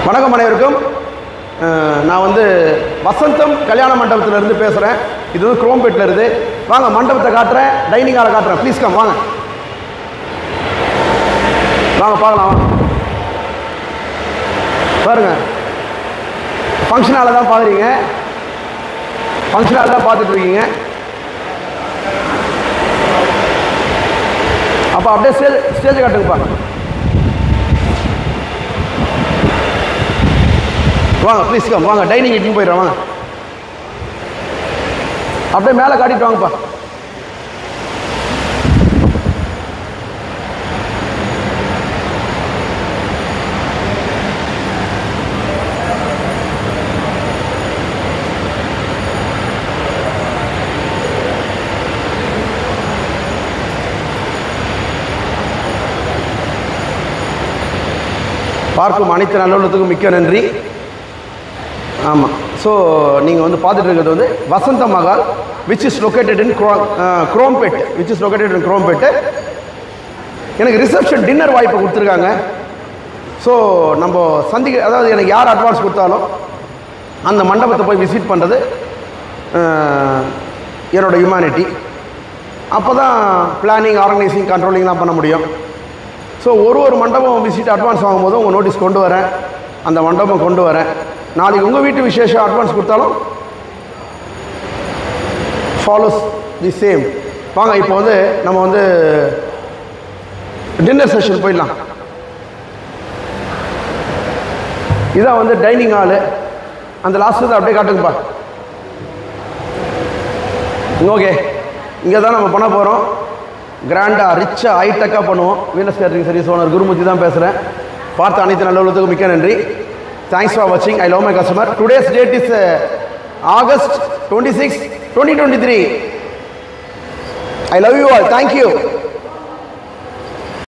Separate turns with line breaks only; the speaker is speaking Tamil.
வணக்கம் அனைவருக்கும் அஹ், நான் வந்து வசந்தம் கல்யாண மண்டபத்திலேருந்து பேசுகிறேன் இது வந்து குரோம்பேட்டில் இருந்து வாங்க மண்டபத்தை காட்டுறேன் டைனிங் ஹாலை காட்டுறேன் ப்ளீஸ் கம் வாங்க வாங்க பார்க்கலாம் வாங்க. பாருங்க ஃபங்க்ஷன் ஹாலை தான் பார்க்குறீங்க ஃபங்க்ஷன் ஹால் தான் பார்த்துட்டு இருக்கீங்க அப்போ அப்படியே ஸ்டேஜ் ஸ்டேஜ் காட்டுங்கப்பா வாங்க ப்ளீஸ் கம் வாங்க டைனிங் இட்டுன்னு போயிடுறோம் வாங்க அப்படியே மேலே காட்டிட்டு வாங்கப்பா பார்க்கும் அனைத்து நல்லுள்ளத்துக்கும் மிக்க நன்றி ஆமாம் ஸோ நீங்கள் வந்து பார்த்துட்டு இருக்கிறது வந்து Vasantha Mahal which is located in குரோ Chromepet which is located in Chromepet எனக்கு ரிசப்ஷன் டின்னர் வாய்ப்பு கொடுத்துருக்காங்க ஸோ நம்ம சந்திக்க அதாவது எனக்கு யார் அட்வான்ஸ் கொடுத்தாலும் அந்த மண்டபத்தை போய் விசிட் பண்ணுறது என்னோட ஹியூமனிட்டி அப்போ தான் பிளானிங் ஆர்கனைசிங் கண்ட்ரோலிங்லாம் பண்ண முடியும் ஸோ ஒரு ஒரு மண்டபம் விசிட் அட்வான்ஸ் வாங்கும்போது உங்கள் நோட்டீஸ் கொண்டு வரேன் அந்த மண்டபம் கொண்டு வரேன் நாளைக்கு உங்கள் வீட்டு விசேஷம் அட்வான்ஸ் கொடுத்தாலும் ஃபாலோஸ் தி சேம் வாங்க இப்போ வந்து நம்ம வந்து டின்னர் செஷன் போயிடலாம் இதான் வந்து டைனிங் ஹாலு அந்த லாஸ்ட் வந்து அப்படியே காட்டுங்கப்பா ஓகே இங்கே தான் நம்ம பண்ண போகிறோம் கிராண்டாக ரிச்சாக ஹைடெக்காக பண்ணுவோம் Venus catering service owner Gurumurthy தான் பேசுகிறேன் பார்த்த அனைத்து நல்லுள்ளத்துக்கும் மிக்க நன்றி தேங்க்ஸ் ஃபார் வாட்சிங் I love my customer today's date is August twenty six twenty twenty three I love you all thank you